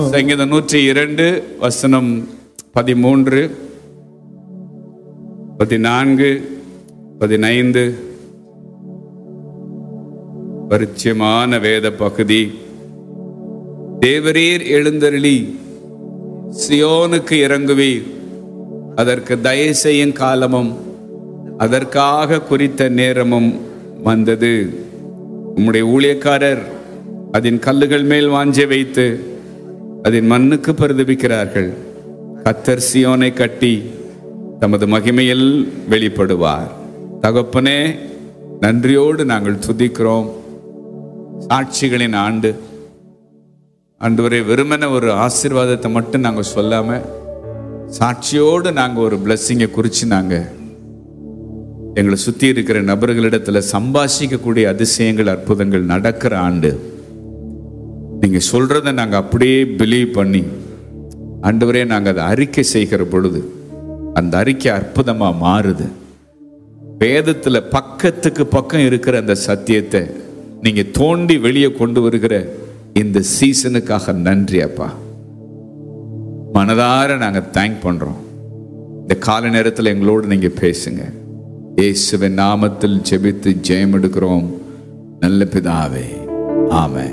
சங்கீதம் நூற்றி இரண்டு வசனம் பதிமூன்று பதினான்கு பதினைந்து பரிச்சயமான வேத பகுதி தேவரீர் எழுந்தருளி சியோனுக்கு இறங்குவீர் அதற்கு தயவு செய்யும் காலமும் அதற்காக குறித்த நேரமும் வந்தது உம்முடைய ஊழியக்காரர் அதன் கல்லுகள் மேல் வாஞ்சை வைத்து அதன் மண்ணுக்கு பரிதபிக்கிறார்கள் கத்தர் சியோனை கட்டி தமது மகிமையில் வெளிப்படுவார் தகப்பனே நன்றியோடு நாங்கள் துதிக்கிறோம் சாட்சிகளின் ஆண்டு ஆண்டவரே வெறுமன ஒரு ஆசீர்வாதத்தை மட்டும் நாங்கள் சொல்லாம சாட்சியோடு நாங்கள் ஒரு பிளஸ்ஸிங்கை குறித்து நாங்கள் எங்களை சுற்றி இருக்கிற நபர்களிடத்துல சம்பாஷிக்கக்கூடிய அதிசயங்கள் அற்புதங்கள் நடக்கிற ஆண்டு நீங்கள் சொல்கிறத நாங்கள் அப்படியே பிலீவ் பண்ணி ஆண்டவரே நாங்கள் அதை அறிக்கை செய்கிற பொழுது அந்த அறிக்கை அற்புதமாக மாறுது வேதத்தில் பக்கத்துக்கு பக்கம் இருக்கிற அந்த சத்தியத்தை நீங்கள் தோண்டி வெளியே கொண்டு வருகிற இந்த சீசனுக்காக நன்றி அப்பா மனதார நாங்கள் தேங்க் பண்ணுறோம் இந்த கால நேரத்தில் எங்களோடு நீங்கள் பேசுங்க இயேசுவின் நாமத்தில் ஜெபித்து ஜெயம் எடுக்கிறோம் நல்ல பிதாவே ஆமென்